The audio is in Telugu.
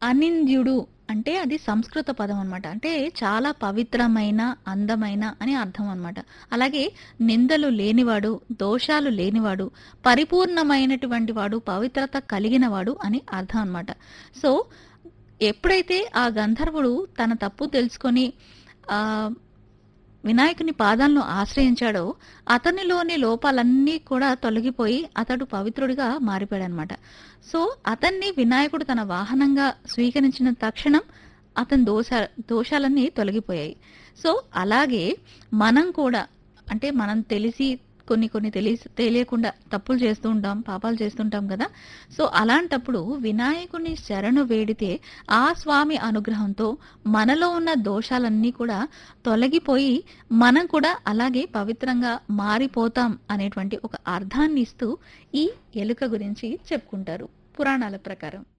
అనింద్యుడు అంటే అది సంస్కృత పదం అన్నమాట అంటే చాలా పవిత్రమైన అందమైన అని అర్థం అన్నమాట అలాగే నిందలు లేనివాడు దోషాలు లేనివాడు పరిపూర్ణమైనటువంటి వాడు పవిత్రత కలిగినవాడు అని అర్థం అన్నమాట సో ఎప్పుడైతే ఆ గంధర్వుడు తన తప్పు తెలుసుకొని ఆ వినాయకుని పాదాలను ఆశ్రయించాడో అతనిలోని లోపాలన్నీ కూడా తొలగిపోయి అతడు పవిత్రుడిగా మారిపోయాడనమాట సో అతన్ని వినాయకుడు తన వాహనంగా స్వీకరించిన తక్షణం అతని దోష దోషాలన్నీ తొలగిపోయాయి సో అలాగే మనం కూడా అంటే మనం తెలిసి కొన్ని కొన్ని తెలిసి తెలియకుండా తప్పులు చేస్తూ ఉంటాం పాపాలు చేస్తుంటాం కదా సో అలాంటప్పుడు వినాయకుని శరణు వేడితే ఆ స్వామి అనుగ్రహంతో మనలో ఉన్న దోషాలన్నీ కూడా తొలగిపోయి మనం కూడా అలాగే పవిత్రంగా మారిపోతాం అనేటువంటి ఒక అర్థాన్ని ఇస్తూ ఈ ఎలుక గురించి చెప్పుకుంటారు పురాణాల ప్రకారం